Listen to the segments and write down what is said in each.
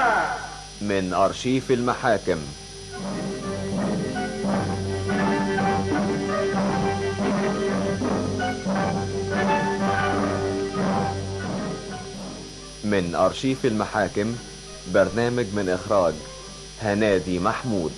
من أرشيف المحاكم من أرشيف المحاكم برنامج من إخراج هنادي محمود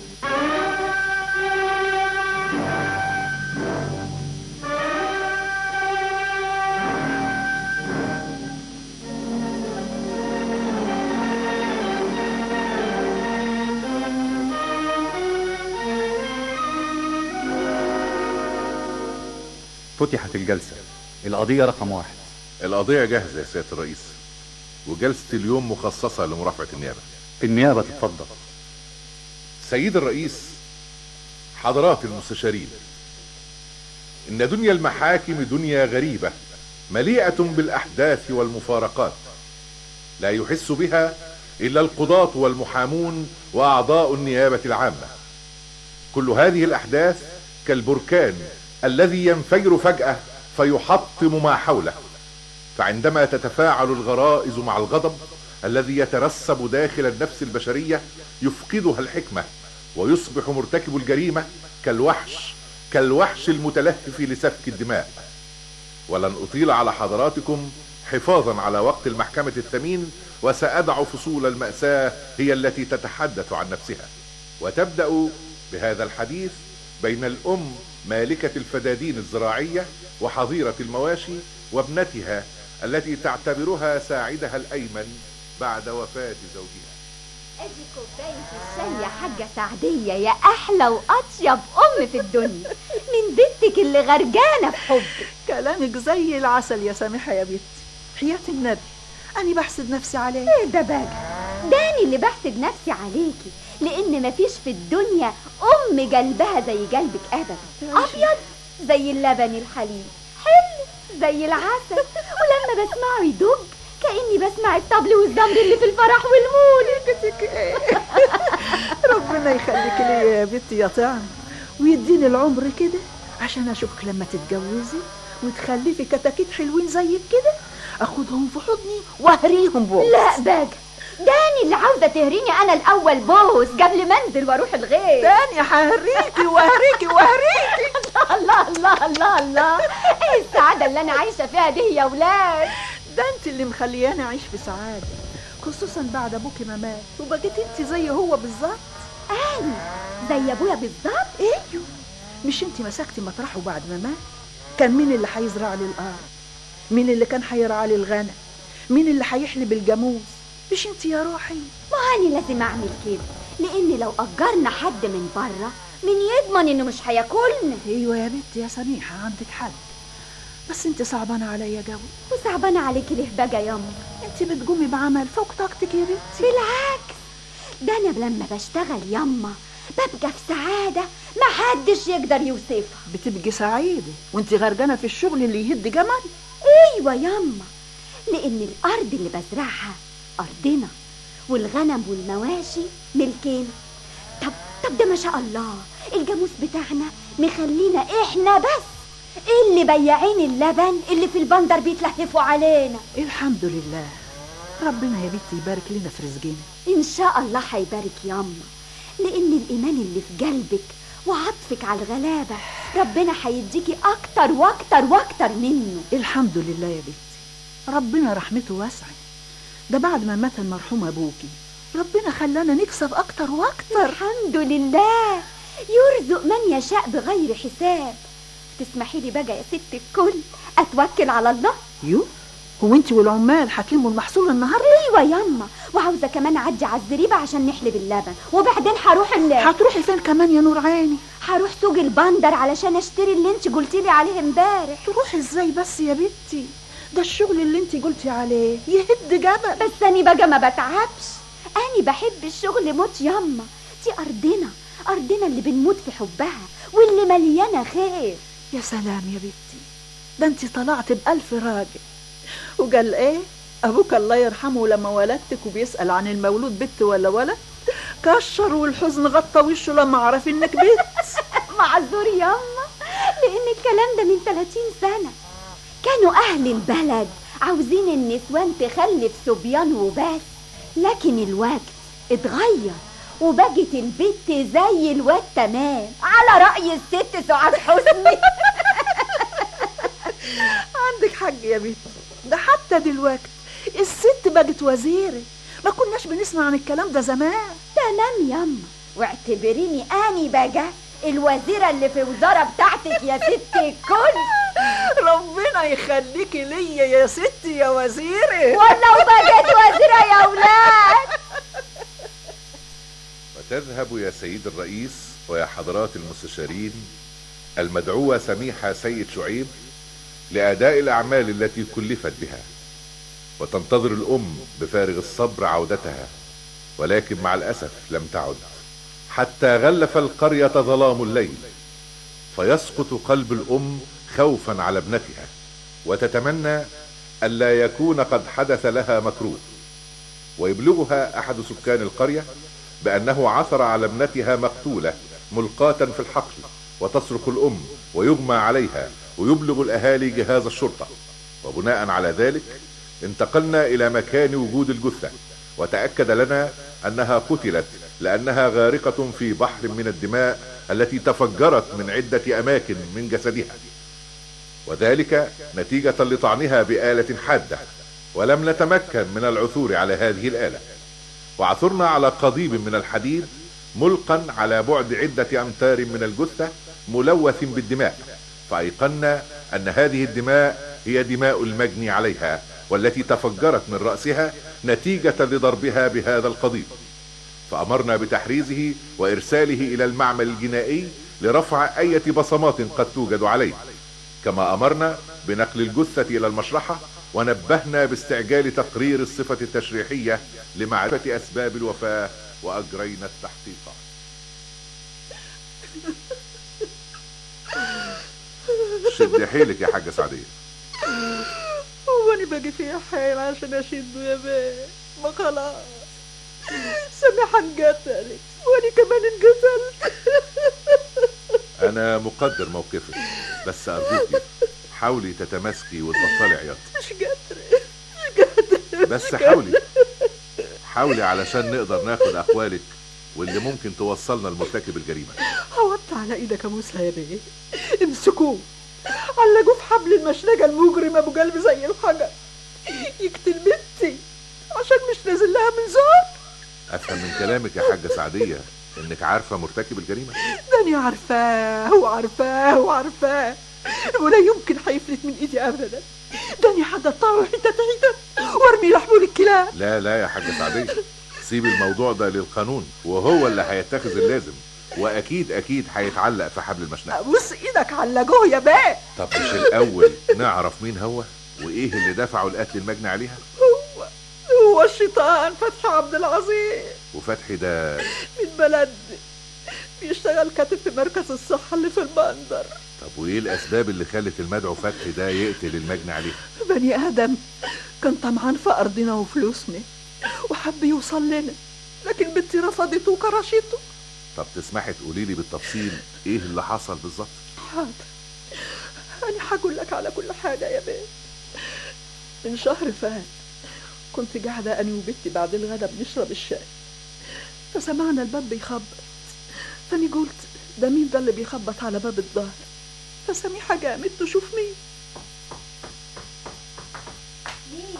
فتحت الجلسة القضية رقم واحد القضية جاهزة يا سيادة الرئيس وجلسة اليوم مخصصة لمرافعة النيابة النيابة تتفضل سيد الرئيس حضرات المستشارين إن دنيا المحاكم دنيا غريبة مليئة بالأحداث والمفارقات لا يحس بها إلا القضاة والمحامون وأعضاء النيابة العامة كل هذه الأحداث كالبركان الذي ينفجر فجأة فيحطم ما حوله فعندما تتفاعل الغرائز مع الغضب الذي يترسب داخل النفس البشرية يفقدها الحكمة ويصبح مرتكب الجريمة كالوحش كالوحش المتلهف لسفك الدماء ولن أطيل على حضراتكم حفاظا على وقت المحكمة الثمين وسأدع فصول المأساة هي التي تتحدث عن نفسها وتبدأ بهذا الحديث بين الأم مالكة الفدادين الزراعية وحظيرة المواشي وابنتها التي تعتبرها ساعدها الأيمن بعد وفاة زوجها ادي كوباية الشاي يا حاجة سعدية يا أحلى وأطيب أم في الدنيا من بنتك اللي غرقانة في حبك كلامك زي العسل يا سامحة يا بنتي حياة النبي أنا بحسد نفسي عليك ايه ده بقى داني اللي بحسد نفسي عليكي لأن مفيش في الدنيا أم قلبها زي قلبك أبدا أبيض زي اللبن الحليب حلو زي العسل ولما بسمعه يدب كأني بسمع الطبل والزمر اللي في الفرح والمولد ربنا يخليك ليا يا بنتي يا طعم ويديني العمر كده عشان أشوفك لما تتجوزي وتخلفي كتاكيت حلوين زيك كده أخدهم في حضني وأهريهم بوس لا بقى داني اللي عاوزة تهريني أنا الأول بوس قبل ما أنزل وأروح الغير تاني ههريكي وأهريكي وأهريكي الله الله الله الله ايه السعادة اللي أنا عايشة فيها دي يا ولاد ده انت اللي مخلياني اعيش في سعاده خصوصا بعد ابوكي ما مات وبقيت انت زي هو بالظبط أنا زي أبويا بالظبط ايوه مش انت مسكتي مطرحه بعد ما مات كان مين اللي هيزرع لي الارض مين اللي كان هيرعى لي الغنم مين اللي هيحلب الجاموس مش انت يا روحي ما أنا لازم أعمل كده لأن لو أجرنا حد من بره مين يضمن إنه مش هياكلنا ايوه يا بنتي يا سميحه عندك حد بس انت صعبانه عليا جو وصعبانة عليكي ليه بقى ياما انت بتقومي بعمل فوق طاقتك يا بنتي بالعكس ده أنا لما بشتغل ياما ببقى في سعادة محدش يقدر يوصفها بتبقي سعيده وانت غرقانه في الشغل اللي يهد جمل ايوه ياما لان الارض اللي بزرعها ارضنا والغنم والمواشي ملكنا طب طب ده ما شاء الله الجاموس بتاعنا مخلينا احنا بس اللي بياعين اللبن اللي في البندر بيتلهفوا علينا الحمد لله ربنا يا بنتي يبارك لنا في رزقنا ان شاء الله هيبارك ياما لان الايمان اللي في قلبك وعطفك على الغلابه ربنا هيديكي اكتر واكتر واكتر منه الحمد لله يا بنتي ربنا رحمته واسعة ده بعد ما مات المرحوم أبوكي ربنا خلانا نكسب أكتر وأكتر الحمد لله يرزق من يشاء بغير حساب تسمحي لي بقى يا ست الكل اتوكل على الله يو هو انت والعمال هتلموا المحصول النهارده ايوه ياما وعاوزه كمان اعدي على الزريبه عشان نحلب اللبن وبعدين هروح ال... هتروحي فين كمان يا نور عيني هروح سوق البندر علشان اشتري اللي انت قلتي لي عليه امبارح تروحي ازاي بس يا بنتي ده الشغل اللي انت قلتي عليه يهد جبل بس اني بقى ما بتعبش اني بحب الشغل موت ياما دي ارضنا ارضنا اللي بنموت في حبها واللي مليانه خير يا سلام يا بنتي ده انت طلعت بألف راجل وقال ايه ابوك الله يرحمه لما ولدتك وبيسأل عن المولود بنت ولا ولد كشر والحزن غطى وشه لما عرف انك بنت معذور ياما لان الكلام ده من 30 سنه كانوا اهل البلد عاوزين النسوان تخلف صبيان وبس لكن الوقت اتغير وبقت البت زي الواد تمام على رأي الست سعاد حسني عندك حق يا بنت ده حتى دلوقتي الست بقت وزيرة ما كناش بنسمع عن الكلام ده زمان تمام يما واعتبريني اني بقى الوزيرة اللي في وزارة بتاعتك يا ست الكل ربنا يخليكي ليا يا ستي يا وزيرة ولو بقيت وزيرة يا ولاد وتذهب يا سيد الرئيس ويا حضرات المستشارين المدعوة سميحة سيد شعيب لأداء الأعمال التي كلفت بها وتنتظر الأم بفارغ الصبر عودتها ولكن مع الأسف لم تعد حتى غلف القرية ظلام الليل فيسقط قلب الأم خوفا على ابنتها وتتمنى ألا يكون قد حدث لها مكروه ويبلغها أحد سكان القرية بأنه عثر على ابنتها مقتولة ملقاة في الحقل وتصرخ الأم ويغمى عليها ويبلغ الأهالي جهاز الشرطة وبناء على ذلك انتقلنا إلى مكان وجود الجثة وتأكد لنا أنها قتلت لأنها غارقة في بحر من الدماء التي تفجرت من عدة أماكن من جسدها وذلك نتيجة لطعنها بآلة حادة ولم نتمكن من العثور على هذه الآلة وعثرنا على قضيب من الحديد ملقا على بعد عدة أمتار من الجثة ملوث بالدماء فأيقنا أن هذه الدماء هي دماء المجني عليها والتي تفجرت من رأسها نتيجة لضربها بهذا القضيب فأمرنا بتحريزه وإرساله إلى المعمل الجنائي لرفع أية بصمات قد توجد عليه كما أمرنا بنقل الجثة إلى المشرحة ونبهنا باستعجال تقرير الصفة التشريحية لمعرفة أسباب الوفاة وأجرينا التحقيقات شد حيلك يا حاجة سعدية هو انا باقي فيها حيل عشان اشده يا بيه ما خلاص سامحة انقتلت وانا كمان انقتلت أنا مقدر موقفك بس أرجوكي حاولي تتماسكي وتبطلي عياط مش قادرة مش قادرة بس حاولي حاولي علشان نقدر ناخد أقوالك واللي ممكن توصلنا لمرتكب الجريمة عوضت على ايدك ابوسها يا بيه امسكوه علقوه في حبل المشنقة المجرم ابو قلب زي الحجر يقتل بنتي عشان مش نازل لها من زور أفهم من كلامك يا حاجة سعدية إنك عارفة مرتكب الجريمة ده انا عارفاه وعارفاه وعارفاه ولا يمكن هيفلت من ايدي ابدا ده انا هقطعه حتت حتت وارمي لحمه للكلاب لا لا يا حاجة سعدية سيب الموضوع ده للقانون وهو اللي هيتخذ اللازم وأكيد أكيد هيتعلق في حبل المشنقة بص ايدك علقوه يا بيه طب مش الأول نعرف مين هو وإيه اللي دفعه القتل المجني عليها هو هو الشيطان فتحي عبد العظيم وفتحي ده من بلد بيشتغل كاتب في مركز الصحة اللي في البندر طب وإيه الأسباب اللي خلت المدعو فتحي ده يقتل المجني عليها بني آدم كان طمعان في أرضنا وفلوسنا وحب يوصل لنا لكن بنتي رفضته وكرشته طب تسمحي تقولي لي بالتفصيل إيه اللي حصل بالظبط حاضر أنا هقول لك على كل حاجة يا بيه من شهر فات كنت قاعدة أنا وبنتي بعد الغدا بنشرب الشاي فسمعنا الباب بيخبط فأني قلت ده مين ده اللي بيخبط على باب الدار فسميحة قامت تشوف مين مين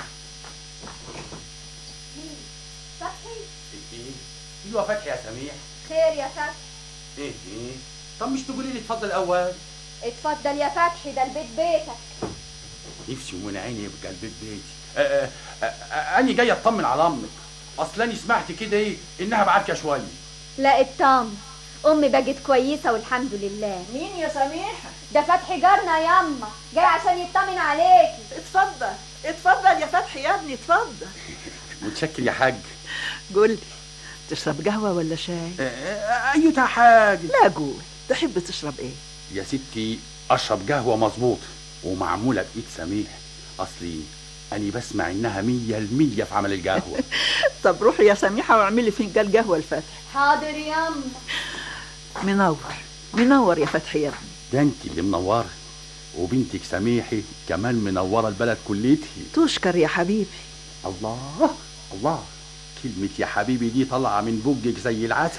مين فتحي ايه ايوه فتحي يا سميح خير يا فتحي ايه ايه طب مش تقولي لي اتفضل الاول اتفضل يا فتحي ده البيت بيتك نفسي ومن عيني يبقى البيت بيتي آه، آه، آه، آه، انا جاي اطمن على امك اصل انا سمعت كده ايه انها بعركه شويه لا اطمن امي بقت كويسه والحمد لله مين يا سميحة ده فتحي جارنا ياما جاي عشان يطمن عليكي اتفضل اتفضل يا فتحي يا ابني اتفضل متشكر يا حاج قول لي تشرب قهوة ولا شاي؟ آه، آه، ايوه حاجه لا قول تحب تشرب ايه؟ يا ستي اشرب قهوه مظبوط ومعموله بايد سميح اصلي اني بسمع انها مية المية في عمل القهوه طب روحي يا سميحة واعملي فنجان قهوة الفتح حاضر ياما منور منور يا فتحي يا ابني ده انت اللي منوره وبنتك سميحي كمان منوره البلد كليتي تشكر يا حبيبي الله الله كلمة يا حبيبي دي طالعة من بوجك زي العسل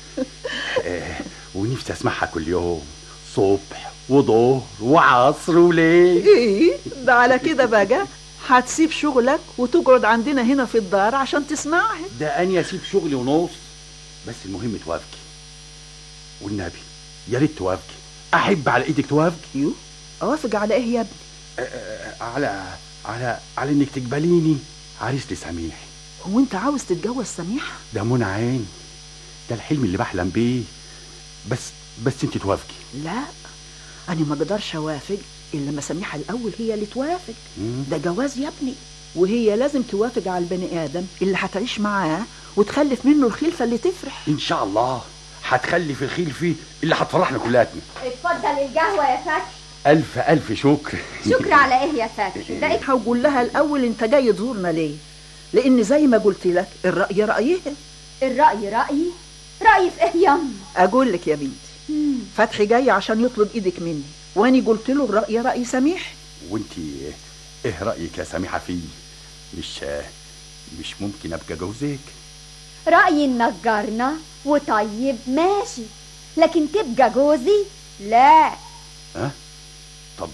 آه، ونفسي اسمعها كل يوم صبح وظهر وعصر وليل ايه ده على كده بقى هتسيب شغلك وتقعد عندنا هنا في الدار عشان تسمعها ده اني اسيب شغلي ونص بس المهم توافقي والنبي يا ريت توافقي احب على ايدك توافقي يو اوافق على ايه يا ابني آه، على على على انك تقبليني عريس لسميح هو انت عاوز تتجوز سميحه ده منى عين ده الحلم اللي بحلم بيه بس بس انت توافقي لا انا ما اقدرش اوافق الا لما سميحه الاول هي اللي توافق مم. ده جواز يا ابني وهي لازم توافق على البني ادم اللي هتعيش معاه وتخلف منه الخلفه اللي تفرح ان شاء الله هتخلي في الخيل فيه اللي هتفرحنا كلاتنا اتفضل القهوة يا فتحي الف الف شكر شكر على ايه يا فتحي ده ده هقول لها الاول انت جاي تزورنا ليه لان زي ما قلت لك الراي رايها الرأي رأيي رأيي في ايه يما اقول لك يا بنتي فتحي جاي عشان يطلب ايدك مني واني قلت له الراي راي سميح وانت ايه رايك يا سميحه فيه مش مش ممكن ابقى جوزك رأيي انك جارنا وطيب ماشي لكن تبقى جوزي لا ها طب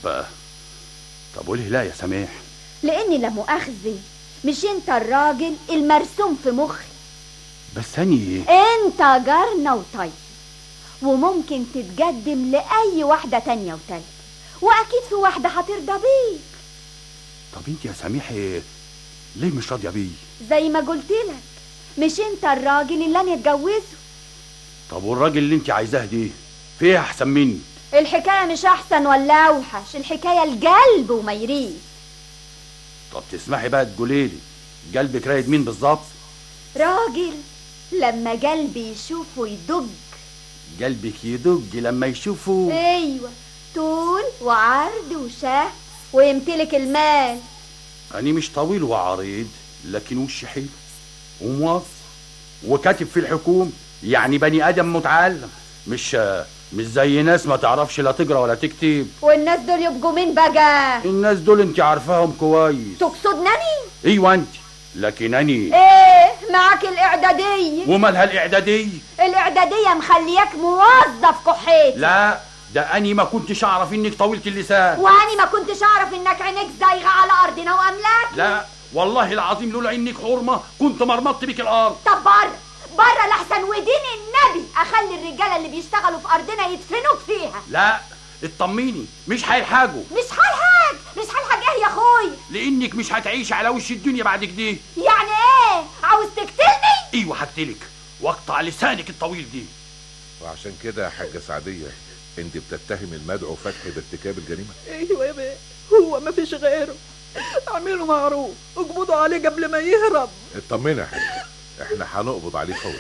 طب قولي لا يا سميح لاني لا مؤاخذة مش انت الراجل المرسوم في مخي بس اني انت جارنا وطيب وممكن تتقدم لأي واحدة تانية وتالتة وأكيد في واحدة هترضى بيك طب انت يا سميح ليه مش راضيه بيه زي ما قلت لك مش انت الراجل اللي انا اتجوزه طب والراجل اللي انت عايزاه دي فيه احسن مني الحكاية مش أحسن ولا أوحش الحكاية القلب وما يريد طب تسمحي بقى تقولي لي قلبك رايد مين بالظبط راجل لما قلبي يشوفه يدق قلبك يدق لما يشوفه ايوه طول وعرض وشهر ويمتلك المال أنا مش طويل وعريض لكن وشي حلو وموظف وكاتب في الحكومة يعني بني آدم متعلم مش مش زي ناس ما تعرفش لا تقرا ولا تكتب والناس دول يبقوا مين بقى الناس دول انت عارفاهم كويس تقصدنني ايوه انت لكن اني ايه معاك الاعدادية ومالها الاعدادية الاعدادية مخلياك موظف كحيت لا ده اني ما كنتش اعرف انك طويلة اللسان واني ما كنتش اعرف انك عينيك زايغة على ارضنا واملاك لا والله العظيم لولا انك حرمة كنت مرمطت بيك الارض طب بره بره لحسن ودين النبي اخلي الرجاله اللي بيشتغلوا في ارضنا يدفنوك فيها لا اطمني مش هيلحقوا مش هلحق مش هلحق ايه يا اخوي لانك مش هتعيش على وش الدنيا بعد كده يعني ايه عاوز تقتلني ايوه هقتلك واقطع لسانك الطويل دي وعشان كده يا حاجة سعدية انت بتتهم المدعو فتحي بارتكاب الجريمة ايوه يا بيه هو ما فيش غيره اعملوا معروف اقبضوا عليه قبل ما يهرب اطمني يا حاجة احنا هنقبض عليه فورا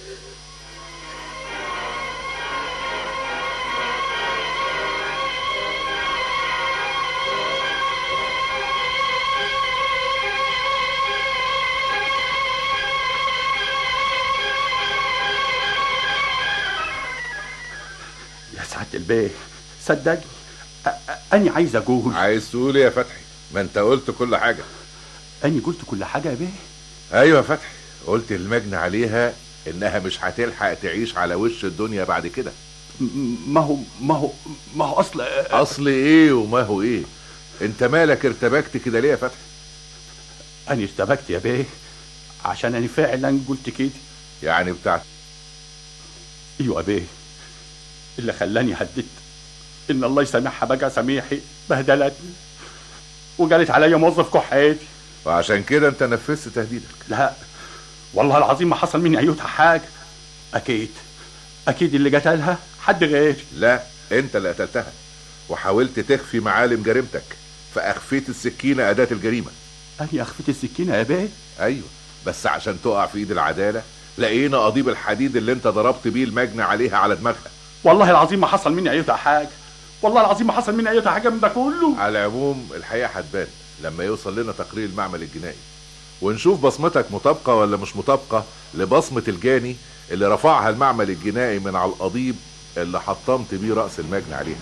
يا سعادة البيه صدقني أ- أ- أني عايز أقول عايز تقول ايه يا فتحي ما انت قلت كل حاجة أني قلت كل حاجة يا بيه ايوه يا فتحي قلت المجني عليها انها مش هتلحق تعيش على وش الدنيا بعد كده م- ما هو ما هو ما هو أصل اصل ايه وما هو ايه انت مالك ارتبكت كده ليه يا فتحي أني ارتبكت يا بيه عشان أنا فعلا قلت كده يعني بتاعت أيوة يا بيه اللي خلاني هددت إن الله يسامحها بقى سميحي بهدلتني وقالت عليا موظف كحيتي وعشان كده انت نفذت تهديدك لا والله العظيم ما حصل مني أيوتها حاجة أكيد أكيد اللي قتلها حد غيري لا انت اللي قتلتها وحاولت تخفي معالم جريمتك فاخفيت السكينة اداة الجريمة أني أخفيت السكينة يا بيه ايوه بس عشان تقع في ايد العدالة لقينا قضيب الحديد اللي انت ضربت بيه المجني عليها على دماغها والله العظيم ما حصل مني أيوتها حاجة والله العظيم ما حصل مني أيوتها حاجة من ده كله على العموم الحقيقة هتبان لما يوصل لنا تقرير المعمل الجنائي ونشوف بصمتك مطابقة ولا مش مطابقة لبصمة الجاني اللي رفعها المعمل الجنائي من على القضيب اللي حطمت بيه رأس المجني عليها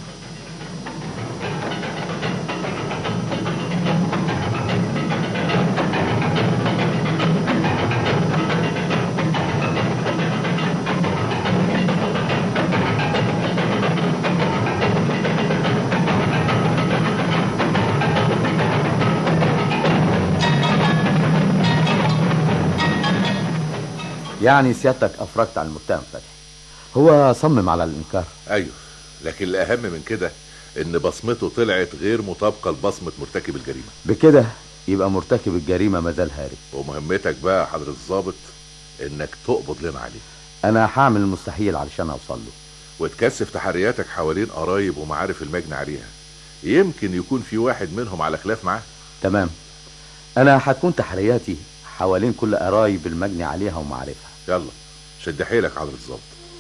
يعني سيادتك افرجت عن المتهم فتحي هو صمم على الانكار ايوه لكن الاهم من كده ان بصمته طلعت غير مطابقه لبصمه مرتكب الجريمه بكده يبقى مرتكب الجريمه مازال هارب ومهمتك بقى يا حضره الضابط انك تقبض لنا عليه انا هعمل المستحيل علشان اوصل له وتكثف تحرياتك حوالين قرايب ومعارف المجني عليها يمكن يكون في واحد منهم على خلاف معاه تمام انا هتكون تحرياتي حوالين كل قرايب المجني عليها ومعارفها يلا شد حيلك حضره الضابط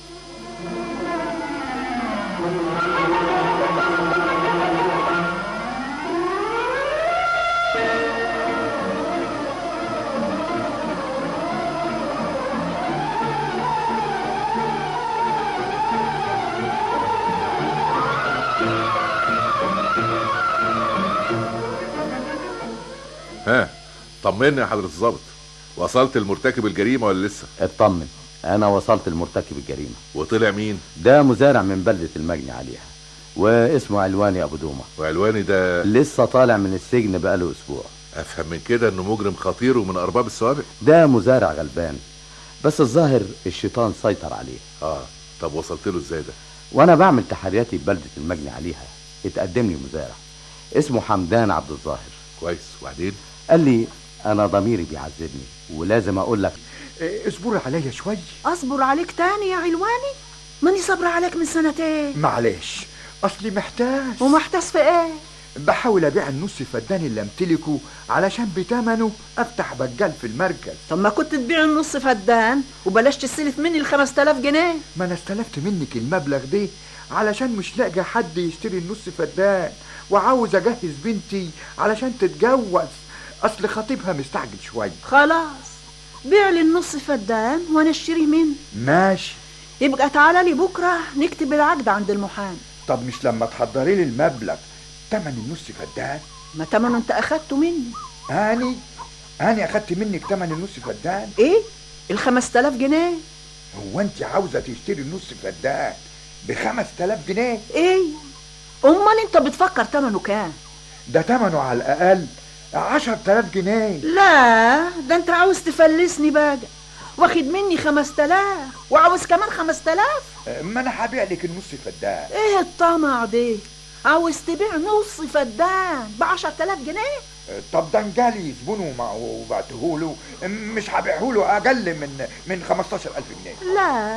ها طمني يا حضره الضابط وصلت لمرتكب الجريمه ولا لسه اطمن انا وصلت لمرتكب الجريمه وطلع مين ده مزارع من بلده المجني عليها واسمه علواني ابو دومه وعلواني ده لسه طالع من السجن بقاله اسبوع افهم من كده انه مجرم خطير ومن ارباب السوابق ده مزارع غلبان بس الظاهر الشيطان سيطر عليه اه طب وصلت له ازاي ده وانا بعمل تحرياتي ببلده المجني عليها اتقدم لي مزارع اسمه حمدان عبد الظاهر كويس وبعدين قال لي انا ضميري بيعذبني ولازم اقول لك إيه، اصبري عليا شوي اصبر عليك تاني يا علواني ماني صبر عليك من سنتين معلش اصلي محتاج ومحتاس في ايه بحاول ابيع النص فدان اللي امتلكه علشان بتمنه افتح بجال في المركز طب ما كنت تبيع النص فدان وبلاش تستلف مني ال 5000 جنيه ما انا استلفت منك المبلغ ده علشان مش لاقي حد يشتري النص فدان وعاوز اجهز بنتي علشان تتجوز اصل خطيبها مستعجل شويه خلاص بيع لي النص فدان وانا اشتريه منه ماشي يبقى تعالى لي بكره نكتب العقد عند المحامي طب مش لما تحضري لي المبلغ تمن النص فدان ما تمنه انت اخدته مني هاني هاني اخدت منك تمن النص فدان ايه ال 5000 جنيه هو انت عاوزه تشتري النص فدان بخمس تلاف جنيه ايه امال انت بتفكر تمنه كام ده تمنه على الاقل عشر تلاف جنيه لا ده انت عاوز تفلسني بقى واخد مني 5000 وعاوز كمان 5000 ما انا هبيع لك النص فدان ايه الطمع دي عاوز تبيع نص فدان ب 10000 جنيه طب ده نجالي زبونه وما- وبعته له مش هبيعه له اقل من من 15000 جنيه لا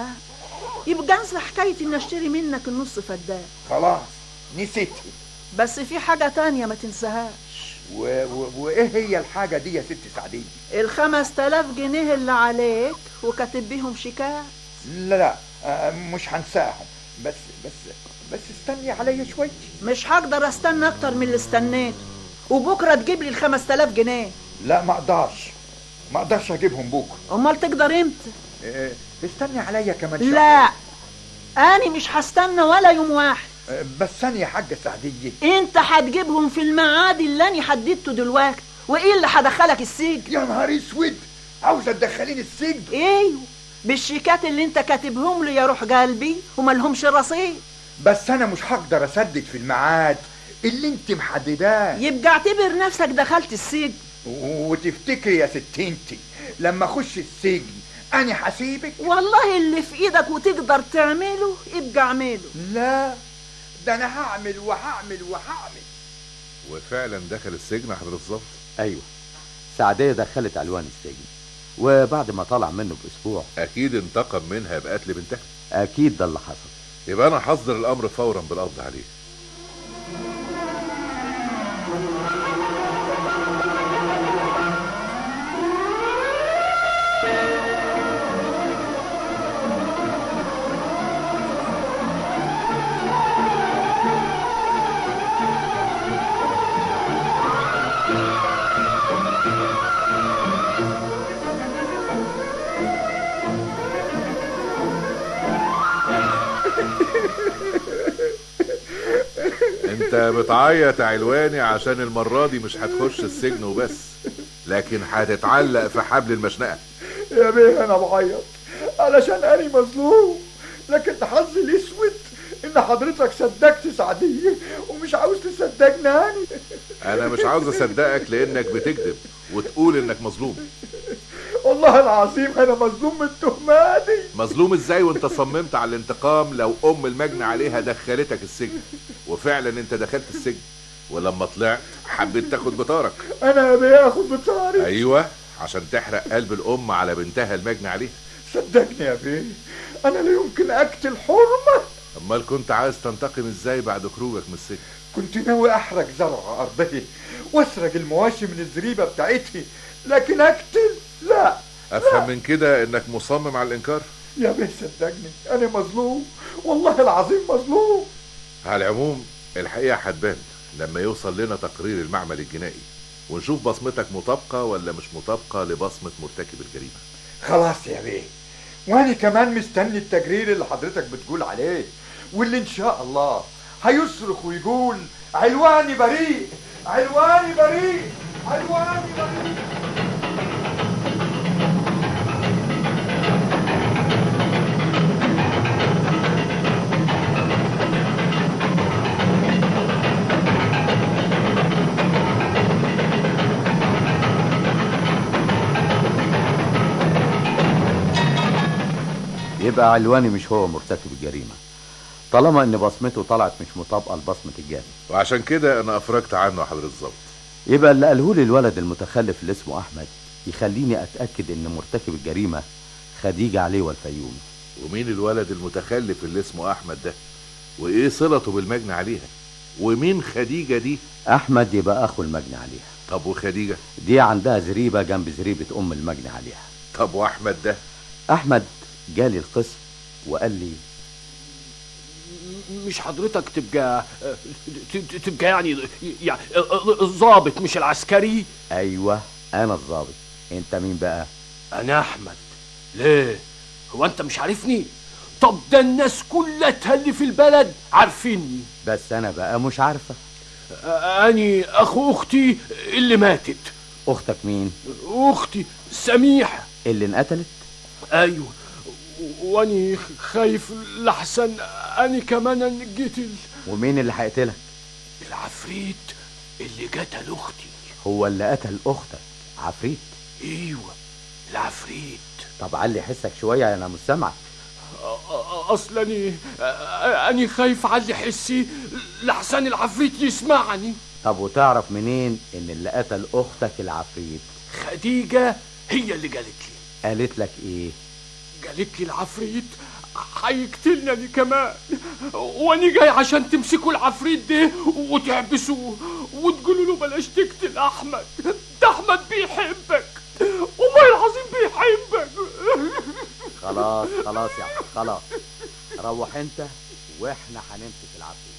يبقى انسى حكايه ان اشتري منك النص فدان خلاص نسيتي بس في حاجه تانية ما تنساهاش و... و... وايه هي الحاجه دي يا ست سعديه ال 5000 جنيه اللي عليك وكاتب بيهم شيكات لا لا آه، مش هنساهم بس بس بس استني عليا شويه مش هقدر استنى اكتر من اللي استنيته وبكره تجيب لي ال 5000 جنيه لا ما اقدرش ما اقدرش اجيبهم بكره امال تقدر امتى آه، استني عليا كمان شهر لا انا مش هستنى ولا يوم واحد آه، بس ثانيه يا حاجه سعديه انت هتجيبهم في الميعاد اللي انا حددته دلوقتي وايه اللي هدخلك السجن يا نهار اسود عاوزه تدخليني السجن ايوه بالشيكات اللي انت كاتبهم لي يا روح قلبي ومالهمش رصيد بس انا مش هقدر اسدد في الميعاد اللي انت محدداه يبقى اعتبر نفسك دخلت السجن وتفتكري يا ست انت لما اخش السجن انا هسيبك والله اللي في ايدك وتقدر تعمله ابقى اعمله لا ده انا هعمل وهعمل وهعمل وفعلا دخل السجن يا حضره الضابط ايوه سعديه دخلت علوان السجن وبعد ما طلع منه باسبوع اكيد انتقم منها بقتل بنتها اكيد ده اللي حصل يبقى انا هصدر الامر فورا بالقبض عليه انت بتعيط يا علواني عشان المرة دي مش هتخش السجن وبس لكن هتتعلق في حبل المشنقة يا بيه انا بعيط علشان انا مظلوم لكن حظي الاسود ان حضرتك صدقت سعديه ومش عاوز تصدقني هاني انا مش عاوز اصدقك لانك بتكذب وتقول انك مظلوم والله والله العظيم انا مظلوم من التهمه دي مظلوم ازاي وانت صممت على الانتقام لو ام المجني عليها دخلتك السجن وفعلا انت دخلت السجن ولما طلعت حبيت تاخد بطارك انا باخد بطاري ايوه عشان تحرق قلب الام على بنتها المجني عليها صدقني يا بيه انا لا يمكن اقتل حرمه امال كنت عايز تنتقم ازاي بعد خروجك من السجن كنت ناوي احرق زرع ارضه واسرق المواشي من الزريبه بتاعتي لكن اقتل لا افهم من كده انك مصمم على الانكار يا بيه صدقني انا مظلوم والله العظيم مظلوم على العموم الحقيقه هتبان لما يوصل لنا تقرير المعمل الجنائي ونشوف بصمتك مطابقه ولا مش مطابقه لبصمه مرتكب الجريمه خلاص يا بيه وانا كمان مستني التجرير اللي حضرتك بتقول عليه واللي ان شاء الله هيصرخ ويقول علواني بريء علواني بريء علواني بريء يبقى علواني مش هو مرتكب الجريمة طالما ان بصمته طلعت مش مطابقة لبصمة الجاني وعشان كده انا افرجت عنه يا حضره الظابط يبقى اللي قاله لي الولد المتخلف اللي اسمه احمد يخليني اتاكد ان مرتكب الجريمه خديجه عليه والفيومي ومين الولد المتخلف اللي اسمه احمد ده وايه صلته بالمجني عليها ومين خديجه دي احمد يبقى اخو المجني عليها طب وخديجه دي عندها زريبه جنب زريبه ام المجني عليها طب واحمد ده احمد جالي القسم وقال لي مش حضرتك تبقى ت- تبقى يعني يعني الضابط مش العسكري ايوه انا الظابط انت مين بقى انا احمد ليه هو انت مش عارفني طب ده الناس كلها اللي في البلد عارفيني بس انا بقى مش عارفه اني اخو اختي اللي ماتت اختك مين اختي سميحه اللي انقتلت ايوه واني خايف لحسن اني كمان انقتل ومين اللي هيقتلك العفريت اللي قتل اختي هو اللي قتل اختك عفريت ايوه العفريت طب علي حسك شويه انا مش سامعك اصل اني اني خايف علي حسي لحسن العفريت يسمعني طب وتعرف منين ان اللي قتل اختك العفريت خديجه هي اللي قالت لي قالت لك ايه قالت لي العفريت هيقتلني أنا كمان واني جاي عشان تمسكوا العفريت ده وتحبسوه وتقولوا له بلاش تقتل احمد ده احمد بيحبك والله العظيم بيحبك خلاص خلاص يا عم خلاص روح انت واحنا هنمسك العفريت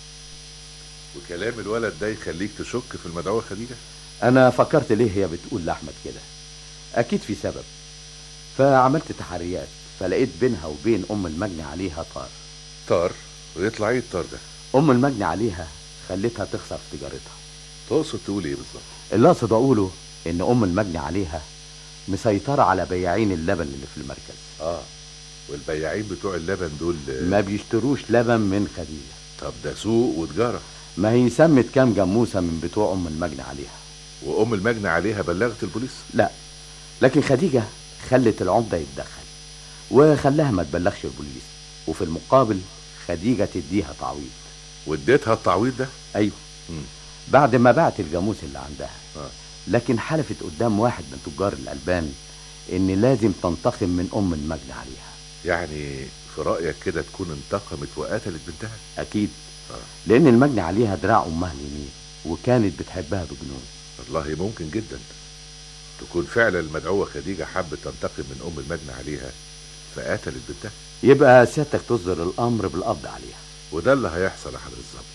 وكلام الولد ده يخليك تشك في المدعوه خديجه انا فكرت ليه هي بتقول لاحمد كده اكيد في سبب فعملت تحريات فلقيت بينها وبين ام المجني عليها طار طار ويطلع ايه الطار ده ام المجني عليها خلتها تخسر في تجارتها تقصد تقول ايه بالظبط اللي اقصد اقوله ان ام المجني عليها مسيطرة على بياعين اللبن اللي في المركز اه والبياعين بتوع اللبن دول ما بيشتروش لبن من خديجة طب ده سوق وتجاره ما هي سمت كام جاموسة من بتوع ام المجني عليها وام المجني عليها بلغت البوليس لا لكن خديجة خلت العمدة يتدخل وخلاها ما تبلغش البوليس وفي المقابل خديجة تديها تعويض واديتها التعويض ده ايوه مم. بعد ما باعت الجاموس اللي عندها آه. لكن حلفت قدام واحد من تجار الألبان إن لازم تنتقم من أم المجني عليها يعني في رايك كده تكون انتقمت وقتلت بنتها أكيد آه. لأن المجني عليها دراع أمها اليمين وكانت بتحبها بجنون والله ممكن جدا تكون فعلا المدعوه خديجه حبت تنتقم من ام المجني عليها فقتلت بنتها يبقى سيادتك تصدر الأمر بالقبض عليها وده اللي هيحصل يا حضره الظابط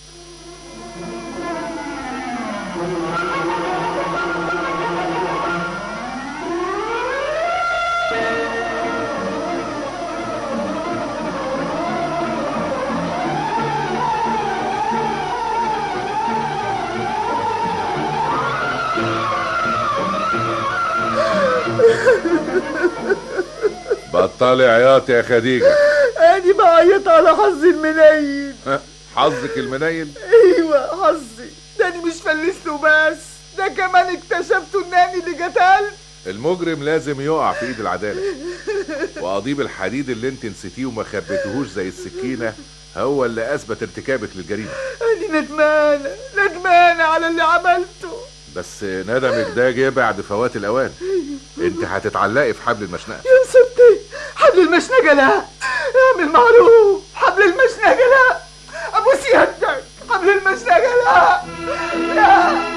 بطلي عياط يا خديجه أنا بعيط على حظي المنيل ها، حظك المنيل أيوة حظي ده أنا مش فلست وبس ده كمان اكتشفت إن أنا اللي قتلت المجرم لازم يقع في ايد العدالة وقضيب الحديد اللي انت نسيتيه وما خبيتهوش زي السكينة هو اللي اثبت ارتكابك للجريمة أنا ندمانة ندمانة على اللي عملته بس ندمك ده جه بعد فوات الاوان انت هتتعلقي في حبل المشنقة يا ستي حبل المشنقة لا اعمل معروف حبل المشنقة لا أبوس يدك حبل المشنقة لا لا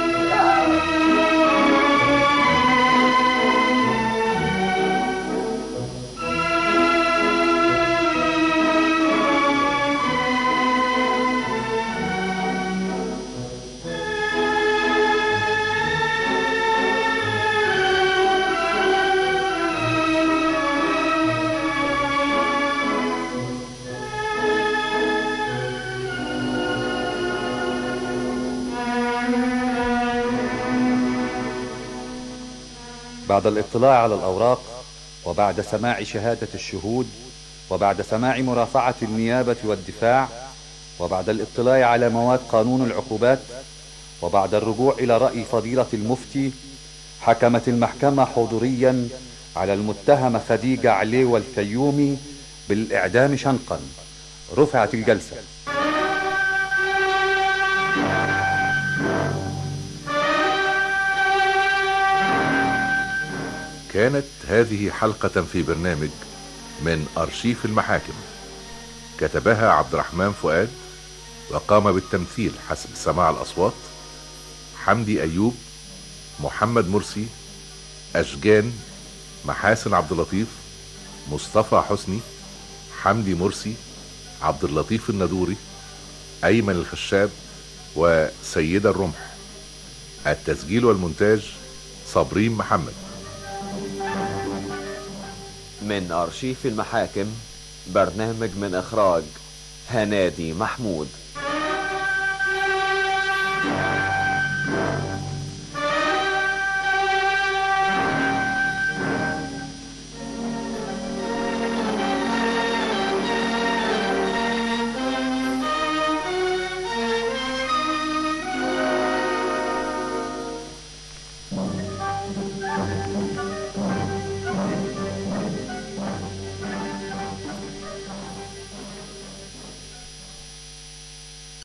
بعد الاطلاع على الأوراق وبعد سماع شهادة الشهود وبعد سماع مرافعة النيابة والدفاع وبعد الاطلاع على مواد قانون العقوبات وبعد الرجوع إلى رأي فضيلة المفتي حكمت المحكمة حضوريا على المتهمة خديجة عليوة الفيومي بالإعدام شنقا رفعت الجلسة كانت هذه حلقة في برنامج من أرشيف المحاكم كتبها عبد الرحمن فؤاد وقام بالتمثيل حسب سماع الأصوات حمدي أيوب محمد مرسي أشجان محاسن عبد اللطيف مصطفى حسني حمدي مرسي عبد اللطيف الندوري أيمن الخشاب وسيدة الرمح التسجيل والمونتاج صابرين محمد من أرشيف المحاكم برنامج من إخراج هنادي محمود